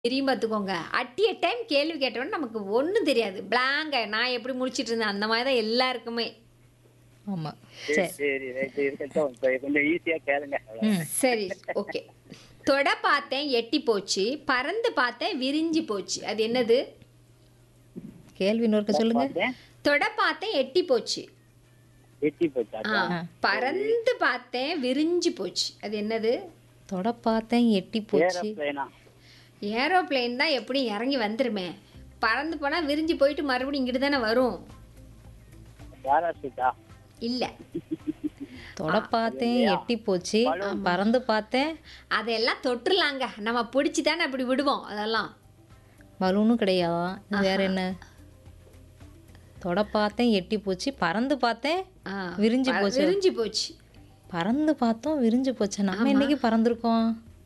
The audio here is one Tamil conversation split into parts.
தெரியும் பார்த்துக்கோங்க அட் எ டைம் கேள்வி கேட்டவொடனே நமக்கு ஒன்றும் தெரியாது பிளாங்க நான் எப்படி முடிச்சிட்டு இருந்தேன் அந்த மாதிரி தான் எல்லாருக்குமே ஆமா சரி சரி சரி ரைட்டு இருக்கட்டும் இப்ப கொஞ்சம் ஈஸியா கேளுங்க ம் சரி ஓகே தொட பார்த்தேன் எட்டி போச்சு பறந்து பார்த்தேன் விரிஞ்சு போச்சு அது என்னது கேள்வி இன்னொருக்க சொல்லுங்க பார்த்தேன், தொட பார்த்தேன் எட்டி போச்சு எட்டி போச்சு ஆ அதான். பறந்து பார்த்தேன் விரிஞ்சு போச்சு அது என்னது தொட பார்த்தேன் எட்டி போச்சு ஏரோப்ளேனா ஏரோப்ளேன் தான் எப்படி இறங்கி வந்துருமே பறந்து போனால் விரிஞ்சு போயிட்டு மறுபடியும் இங்கிட்டு தானே வரும் பாராசூட்டா இல்லை தொட பார்த்தேன் எட்டி போச்சு பறந்து பார்த்தேன் அதெல்லாம் தொட்டுலாங்க நம்ம பிடிச்சி தானே அப்படி விடுவோம் அதெல்லாம் பலூனும் கிடையாதா இது வேற என்ன தொட பார்த்தேன் எட்டி போச்சு பறந்து பார்த்தேன் ஆ, விரிஞ்சு ப- போச்சு விரிஞ்சு போச்சு பறந்து பார்த்தோம் விரிஞ்சு போச்சு நம்ம இன்னைக்கு பறந்துருக்கோம்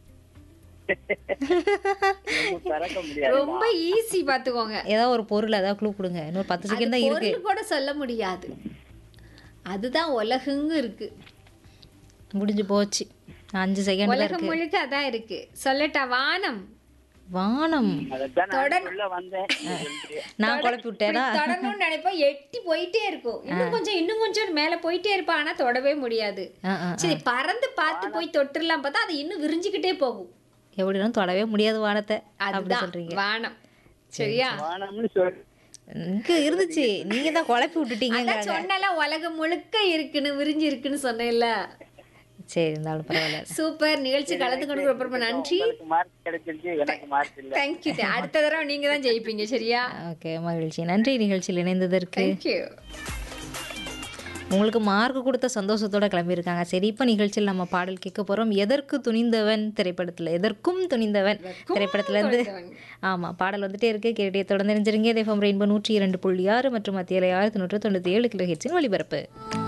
நம்ம பறக்க முடியாது ரொம்ப ஈஸி பார்த்துக்கோங்க ஏதாவது ஒரு பொருள் ஏதாவது க்ளூ கொடுங்க இன்னொரு பத்து செகண்ட் தான் இருக்கு பொருள் கூட சொல்ல முடியாது அதுதான் உலகுங்க இருக்கு முடிஞ்சு போச்சு அஞ்சு செகண்ட் தான் உலகம் இருக்கு முழுக்க அதான் இருக்கு சொல்லட்டா வானம் வானம் அதான் நான் உள்ள வந்தேன் நான் குழப்பி விட்டேனா இப்படி தொடரணும்னு நினைப்போம் எட்டி போயிட்டே இருக்கும் இன்னும் கொஞ்சம் இன்னும் கொஞ்சம் மேல போயிட்டே இருப்பா ஆனா தொடவே முடியாது ஆ, ஆ. சரி பறந்து பார்த்து போய் தொட்டுறலாம் பார்த்தா அது இன்னும் விரிஞ்சுக்கிட்டே போகும் எப்படின்னா தொடவே முடியாது வானத்தை அப்படி அதுதான் சொல்றீங்க வானம் சரியா வானம்னு சொல் இங்க இருந்துச்சு நீங்க தான் குழப்பி விட்டுட்டீங்க அதான் சொன்னல உலகம் முழுக்க இருக்குன்னு விரிஞ்சு இருக்குன்னு சொன்னேன்ல சரி இருந்தாலும் பரவாயில்ல சூப்பர் நிகழ்ச்சி கலந்துக்கணும் ரொம்ப ரொம்ப நன்றி உங்களுக்கு மார்க் கிடைச்சிருச்சு எனக்கு மார்க் இல்ல தேங்க்யூ அடுத்த தடவை நீங்க தான் ஜெயிப்பீங்க சரியா ஓகே மகிழ்ச்சி நன்றி நிகழ்ச்சியில் இணைந்ததற்கு தேங்க்யூ உங்களுக்கு மார்க் கொடுத்த சந்தோஷத்தோட கிளம்பியிருக்காங்க சரி இப்போ நிகழ்ச்சியில் நம்ம பாடல் கேட்க போகிறோம் எதற்கு துணிந்தவன் திரைப்படத்தில் எதற்கும் துணிந்தவன் திரைப்படத்துல இருந்து ஆமாம் பாடல் வந்துட்டே இருக்கு கேட்டே தொடர்ந்து தெரிஞ்சிருங்க தேஃபம் ரெயின்போ நூற்றி இரண்டு புள்ளி ஆறு மற்றும் மத்தியில் ஆயிரத்தி நூற்று தொண்ணூற்றி ஏழு கிலோ ஹெச்சின் ஒளிபரப்பு